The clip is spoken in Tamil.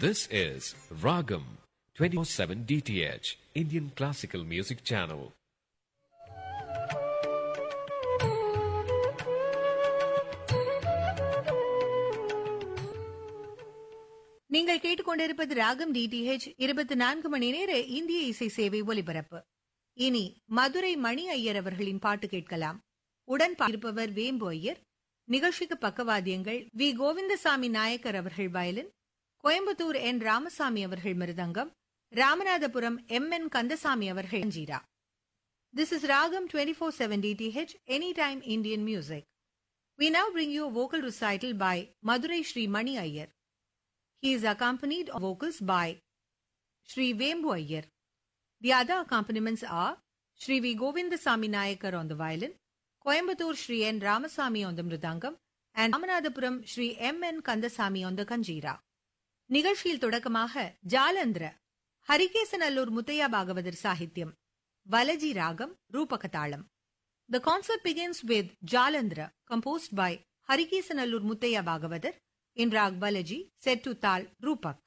This is Ragam 24/7 DTH Indian Classical Music Channel. நீங்கள் கேட்டுக்கொண்டிருப்பது ராகம் டிடிஹெச் இருபத்தி நான்கு மணி நேர இந்திய இசை சேவை ஒலிபரப்பு இனி மதுரை மணி ஐயர் அவர்களின் பாட்டு கேட்கலாம் உடன் இருப்பவர் வேம்பு ஐயர் நிகழ்ச்சிக்கு பக்கவாத்தியங்கள் வி கோவிந்தசாமி நாயக்கர் அவர்கள் வயலின் கோயம்புத்தூர் என் ராமசாமி அவர்கள் மிருதங்கம் ராமநாதபுரம் எம் என் கந்தசாமி அவர்கள் ஜீரா This is Ragam 24/7 DTH Anytime Indian Music. We now bring you a vocal recital by Madurai Sri Mani Iyer. He is accompanied on vocals by Sri Vembu Iyer. The other accompaniments are Sri V. Govindasamy Nayakar on the violin, Coimbatore Sri N. Ramasamy on the mridangam, and Ramanathapuram Sri M. N. Kandasamy on the kanjira. நிகழ்ச்சியில் தொடக்கமாக ஜாலந்திர ஹரிகேசநல்லூர் முத்தையா பாகவதர் சாகித்யம் வலஜி ராகம் ரூபகதாளம் The concert begins with Jalandhra, composed by Harikesanallur Muttaya Bhagavathar in Rag Balaji, set to Tal Rupak.